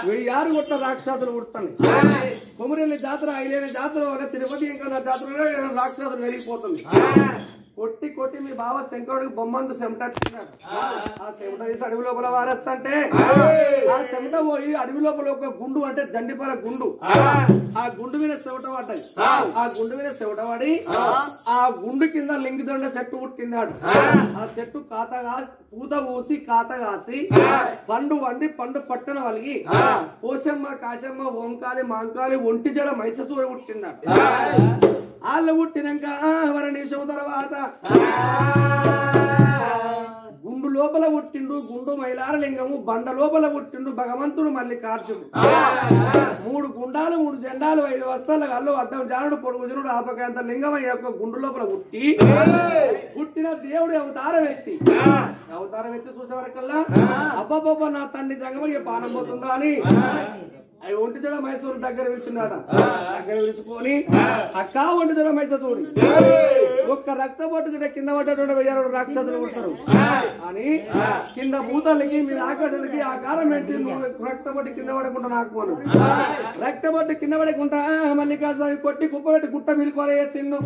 వెయ్యారు కొట్ట రాక్షసులు పుడతాయి కొమరెల్లి జాతర ఐలేని జాతర ఒక తిరుపతి ఇంకా జాతరలో రాక్షసులు పెరిగిపోతుంది కొట్టి కొట్టి మీ బావ శంకరుడికి బొమ్మందు చెమట వచ్చినాడు. ఆ చెమట తీసి అడవి లోపల వారేస్తంటే ఆ చెమట పోయి అడవి లోపల ఒక గుండు అంటే జండిపల గుండు ఆ గుండు మీద చెమట పడ్డాయి ఆ గుండు మీద చెమట పడి ఆ గుండు కింద లింగిదొండ చెట్టు పుట్టిందాడు ఆ చెట్టు కాత కాసి పూత పూసి కాత కాసి పండు వండి పండు పట్టణ వలిగి పోషమ్మ కాశమ్మ ఓంకాలి మాంకాలి ఒంటి జడ మైససూరి పుట్టిందాడు వాళ్ళు పుట్టినాక వర నిమిషం తర్వాత గుండు లోపల పుట్టిండు గుండు మైలార లింగము బండ లోపల పుట్టిండు భగవంతుడు మళ్ళీ కార్చుడు మూడు గుండాలు మూడు జెండాలు ఐదు వస్తాలు అల్లు అడ్డం జానుడు పొడుగు జనుడు ఆపకాంత లింగం ఈ యొక్క గుండు లోపల పుట్టి పుట్టిన దేవుడు అవతార వ్యక్తి అవతార వ్యక్తి చూసే వరకల్లా అబ్బబ్బబ్బ నా తండ్రి జంగమయ్య పానం పోతుందా అని అవి ఒంటి జడ మైసూరు దగ్గర పిలిచినాడ దగ్గర పిలుచుకొని అక్క ఒంటి జడ మైసూరి ఒక్క రక్త పట్టుకుంటే కింద పడ్డటువంటి వెయ్యారు రాక్షసులు ఉంటారు అని కింద భూతాలకి మీ ఆకాశాలకి ఆ కాలం పెంచి నువ్వు రక్త పట్టి కింద పడకుండా నాకు పోను రక్త పట్టి కింద పడకుండా మళ్ళీ కాస్త కొట్టి కుప్ప పెట్టి గుట్ట మిలుకోలే తిన్ను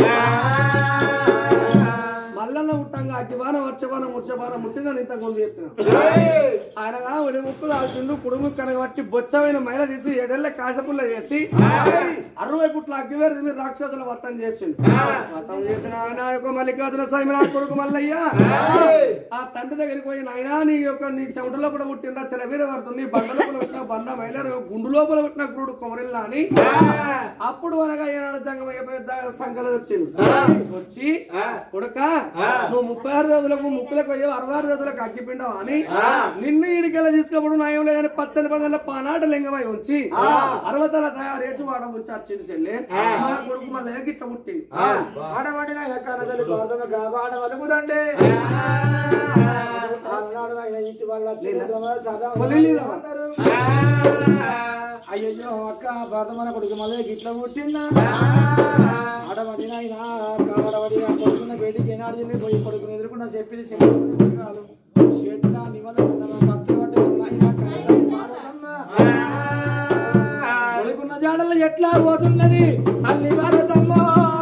మల్లన్న ఉట్టంగా అగ్గివానం వచ్చవానం ముచ్చవానం ముట్టిందని ఇంత కొంది చెప్తున్నాను ఆయన ఒలి ముక్కు దాల్చిండు కుడుము కనగబట్టి బొచ్చమైన మైల తీసి ఎడెళ్ళ కాశపుల్ల చేసి అరవై పుట్ల అగ్గివేరు మీరు రాక్షసుల వత్తం చేసిండు వత్తం చేసిన ఆయన యొక్క మల్లికార్జున స్వామి నా కొడుకు మల్లయ్య ఆ తండ్రి దగ్గరికి పోయి నాయనా నీ యొక్క నీ చెమట లోపల పుట్టిన చెలవీర పడుతుంది బండ లోపల పుట్టిన బండ మైలరు గుండు లోపల పుట్టిన గురుడు కొమరిల్లా అని అప్పుడు అనగా ఏనాడు జంగమయ్య పెద్ద సంకలం వచ్చింది వచ్చి కొడుక నువ్వు ముప్పై ఆరు రోజులకు ముక్కులకు పోయి అరవై ఆరు రోజులకు అగ్గిపిండవు అని నిన్ను ఈడికెళ్ళ తీసుకపోవడం నాయం లేదని పచ్చని పదల పానాట లింగమై ఉంచి అరవతల తయారు రేచి వాడ ఉంచి వచ్చింది చెల్లి మన కొడుకు మన గిట్ట పుట్టింది ఆడబడిన ఎక్కడదలు గౌతమ గాబాడ వలుకుదండి అన్నాడు ఆయన ఇంటి వాళ్ళ చిరుద్రమ సదా పొలిలీల. ఉన్నారు. అయ్యయ్యో అక్క భరతమన కొడుకు మళ్ళీ గిట్ల పుట్టిందా ఆడబడిన ఆయన కావడబడి ఆ కొడుకున్న వేదికి ఏనాడు చెల్లి పోయి కొడుకుని ఎదుర్కొన్న చెప్పింది చెప్పాలు చేతుల నివల భక్తులు పట్టే ఉన్నాయి కొడుకున్న జాడలు ఎట్లా పోతున్నది తల్లి భారతమ్మ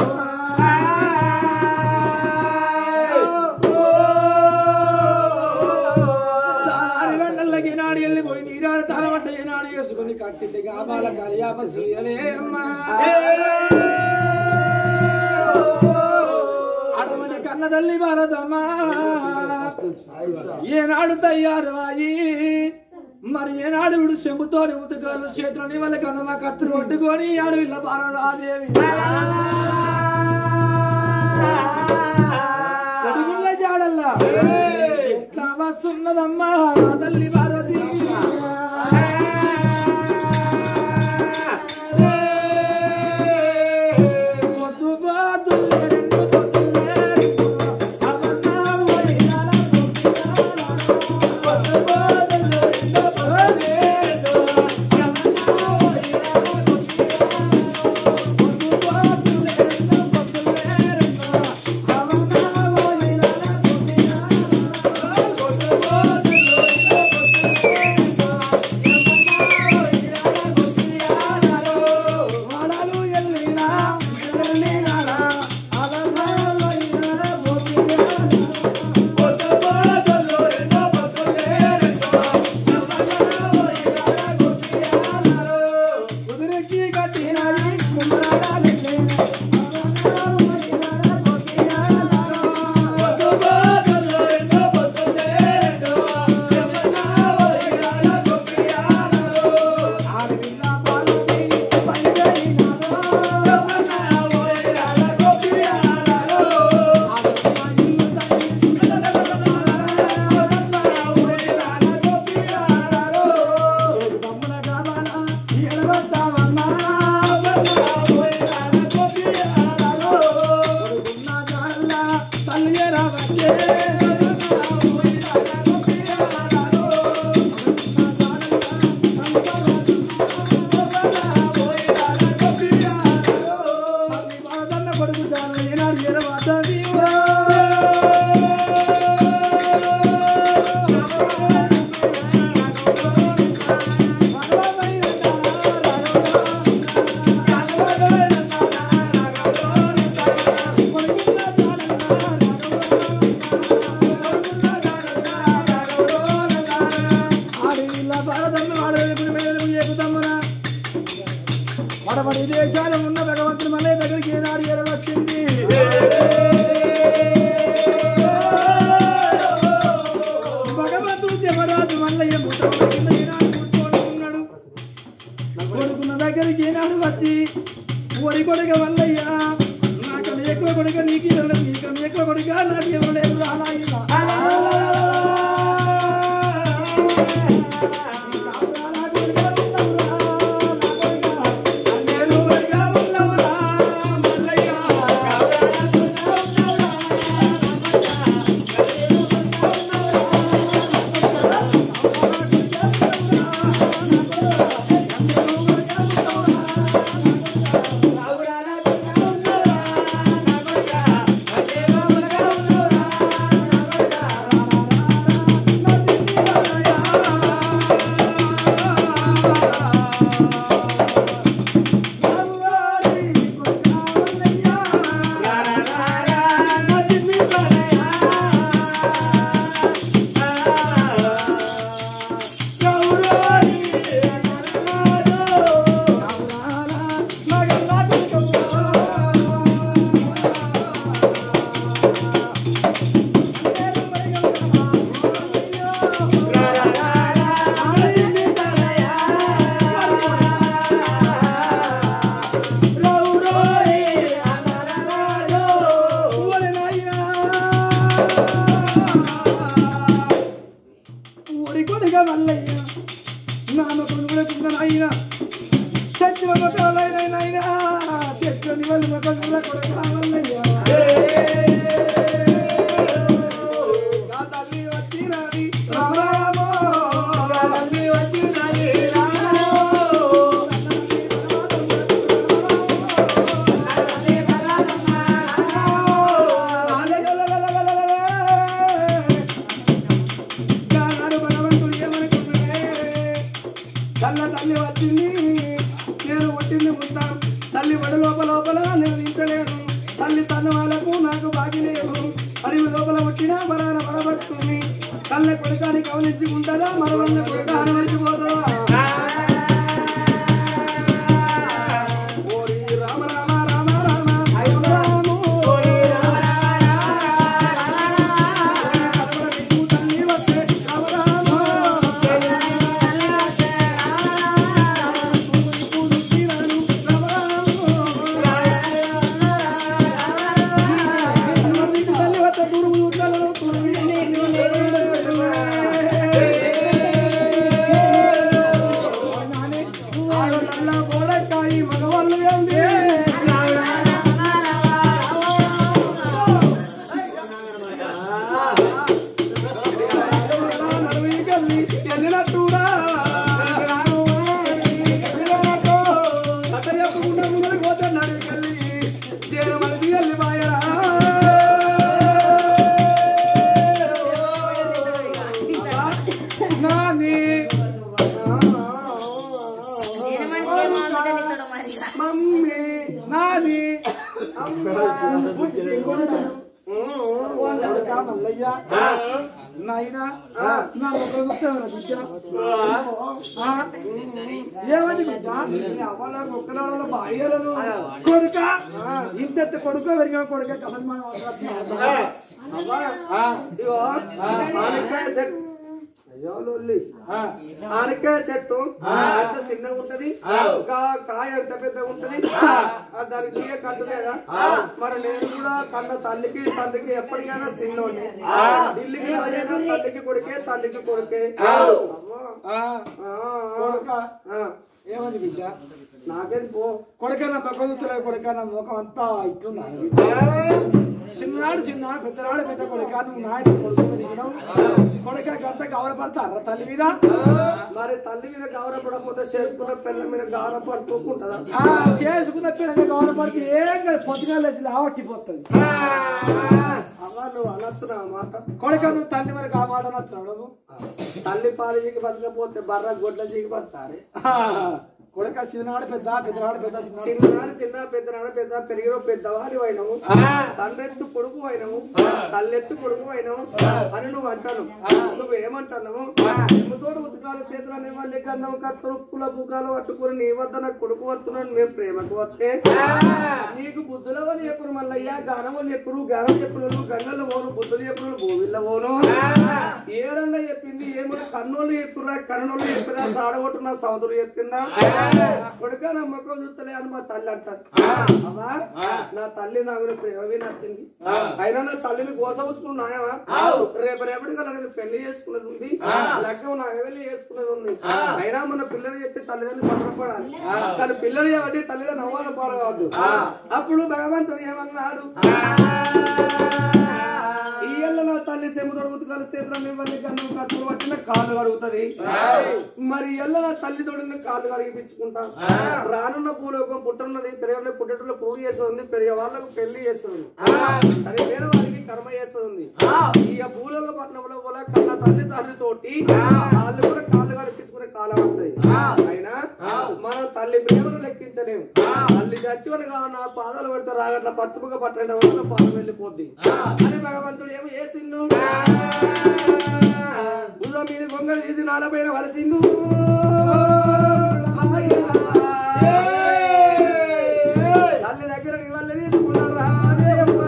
సారి వెంటలకి ఈనాడు వెళ్ళిపోయి నీరాడు తాళమంట ఈనాడు వేసుకొని కట్టింది గాబాల కలియాప సీయలే అమ్మా అడమని కన్న తల్లి భారతమ్మా ఏనాడు తయ్యారు వాయి మరి ఏనాడు వీడు చెంబుతోని ఉతకాలు చేతులని వాళ్ళ కన్నమ్మ కత్తులు కొట్టుకొని అడవిలో బాణరాదేవి కొడుకుల జాడల్లా ఎట్లా వస్తున్నదమ్మా నా తల్లి భారతి పొద్దు బాదు రెండు పొద్దులే అవన్నా వడియాల పొద్దు బాదు రెండు పొద్దులే అవన్నా వడియాల పొద్దు బాదు రెండు పొద్దులే అవన్నా వడియాల మేడలకు మేడలకు ఎక్కుతమ్మనా వడబడి దేశాలు ఉన్న భగవంతుని మళ్ళీ దగ్గరికి ఏనాడు ఎరవచ్చింది భగవంతుడు దేవరాజు మల్లయ్య ముట్టబడి కింద ఈనాడు కూర్చొని ఉన్నాడు కొడుకున్న దగ్గరికి ఏనాడు వచ్చి ఒరి కొడుక వల్లయ్య నాకన్నా ఎక్కువ కొడుక నీకు ఇవ్వలేదు నీకన్నా ఎక్కువ కొడుక నాకు ఇవ్వలేదు రానాయినా ఒరి కొడుక మల్లయ్య నాన్న కొడుకుల కింద నాయన చచ్చిన మొక్కలైన నాయన తెచ్చని వాళ్ళు మొక్కల కొడుక మల్లయ్య నా తల్లి వచ్చినది రామరామో, నా తల్లి వచ్చినది రామరామో. గానాడు భగవంతుడు ఏమనుకుంటున్నాడే? కన్న తల్లి వచ్చింది నేను పుట్టింది ముద్ద తల్లి వడి లోపల లోపల నేను తింటలేను తల్లి తన వాళ్ళకు నాకు బాగి లేవు అడవి లోపల వచ్చిన బరాన బడబడుతుంది కళ్ళ కొడుకాని కవలించుకుంటారా మరవన్న కొడుక అనవరిచిపోతావా ఓరి రామ రామ రామ రామ అయ్య రాము ఓరి రామ తల్లి వచ్చే రామ రామ మగవాళ్ళు ఏంది వెళ్ళినట్టురా అతయ్యకుండా ముందరికి పోతే నడికెళ్ళి చేరమని వెళ్ళి బాయరా నాని మమ్మీ నాని మల్లయ్య నాయనా నా ఒక ఏమని బిడ్డ అవ్వాల ఒక్కనాళ్ళ భార్యలను కొడుక ఇంత కొడుక పెరిగిన కొడుక కమల్ అవ్వా ఇగో ఆనకాయ చెట్టు అయ్యో లొల్లి ఆనకాయ చెట్టు అంత చిన్నగా ఉంటది ఇంకా కాయ ఎంత పెద్దగా ఉంటది ఆ దానికి తీయ కట్టు లేదా మరి నేను కూడా కన్న తల్లికి తండ్రికి ఎప్పటికైనా చిన్నోండి ఢిల్లీకి రాజైనా తల్లికి కొడుకే తల్లికి కొడుకే అమ్మో. ఆ, కొడుక ఆ, ఆ. ఏమని బిడ్డ నాకేది పో కొడుక నా పక్కదుతులే కొడుక నా ముఖం అంతా ఇట్లున్నా చిన్ననాడు చిన్న పెద్దనాడు పెద్ద కొడుక నువ్వు నాయన కొడుకు దిగినావు కొడుక గంట గౌరవపడతారా తల్లి మీద మరి తల్లి మీద గౌరవపడకపోతే చేసుకున్న పిల్ల మీద గౌరవపడుతుంటుందా ఆ, చేసుకున్న పిల్లలు గౌరవపడితే ఏం కాదు పొద్దుగా లేచి లావట్టిపోతుంది అవ్వ నువ్వు అనొస్తున్నా మాట కొడుక నువ్వు తల్లి మరి కాపాడనొచ్చాడు తల్లి పాలు జీకి బతకపోతే బర్ర గొడ్ల జీకి బతారే కొడుక చిన్ననాడు పెద్ద పెద్దనాడు పెద్ద చిన్ననాడు చిన్ననాడు చిన్న పెద్దనాడు పెద్ద పెరిగిన పెద్దవాడి అయినవు తండ్రెత్తు కొడుకు అయినవు తల్లెత్తు కొడుకు అయినవు అని నువ్వు అంటాను నువ్వు ఏమంటున్నావు తోడు ఉతకాలు చేతులు అనే వాళ్ళే కన్నావు కత్తరు పుల బుకాలు పట్టుకుని నీ వద్ద నాకు కొడుకు వస్తున్నాను మేము ప్రేమకు వస్తే నీకు బుద్ధుల వాళ్ళు ఎప్పుడు మల్లయ్య గానం వాళ్ళు ఎప్పుడు గానం చెప్పుడు గంగల్లో పోను బుద్ధులు ఎప్పుడు భూమిల్ల పోను ఏరన్నా చెప్పింది ఏమో కన్నోళ్ళు చెప్పురా కన్నోళ్ళు చెప్పిరా సాడగొట్టు నా సోదరు చెప్పిందా కొడుక నా ముఖం చూస్తలే అని మా తల్లి అంటారు అమ్మా నా తల్లి నా గురించి ప్రేమవి నచ్చింది అయినా నా తల్లిని గోసవస్తున్నాయా రేపు రేపటిగా నేను పెళ్లి చేసుకున్నది ఉంది లగ్గం నా వెళ్ళి చేసుకున్నది ఉంది అయినా మన పిల్లలు చెప్తే తల్లిదండ్రులు సంబరపడాలి కానీ పిల్లలు కాబట్టి తల్లిదండ్రులు నవ్వాలి పాల్గొవద్దు అప్పుడు భగవంతుడు ఏమన్నాడు ఈ ఎల్ల నా తల్లి సెముదొడు ఉతకాలి చేతులు ఇవ్వాలి గన్ను కత్తులు పట్టిన కాళ్ళు కడుగుతుంది మరి ఎల్ల నా తల్లి తోడిన కాళ్ళు కడిగిపించుకుంటా రానున్న భూలోకం పుట్టనున్నది పెరిగే పుట్టేటలో పువ్వు చేస్తుంది పెరిగే వాళ్ళకు పెళ్లి చేస్తుంది అది వేరే వారికి కర్మ చేస్తుంది ఈ భూలోక పట్టణంలో కూడా కన్న తల్లి తల్లి తోటి వాళ్ళు కూడా కాళ్ళు కడిపించుకునే కాలం వస్తాయి అయినా మనం తల్లి ప్రేమను లెక్కించలేము తల్లి చచ్చివనగా నా పాదాలు పెడితే రాగట్ల పత్తిముగా పట్టడం వల్ల పాలు వెళ్ళిపోద్ది అని భగవంతుడు ఏమో చేసిండు భుజం మీద బొంగలు తీసి నాలపైన వలసిండు తల్లి దగ్గర ఇవన్నీ తీసుకున్నాడు రాదేవ్వ.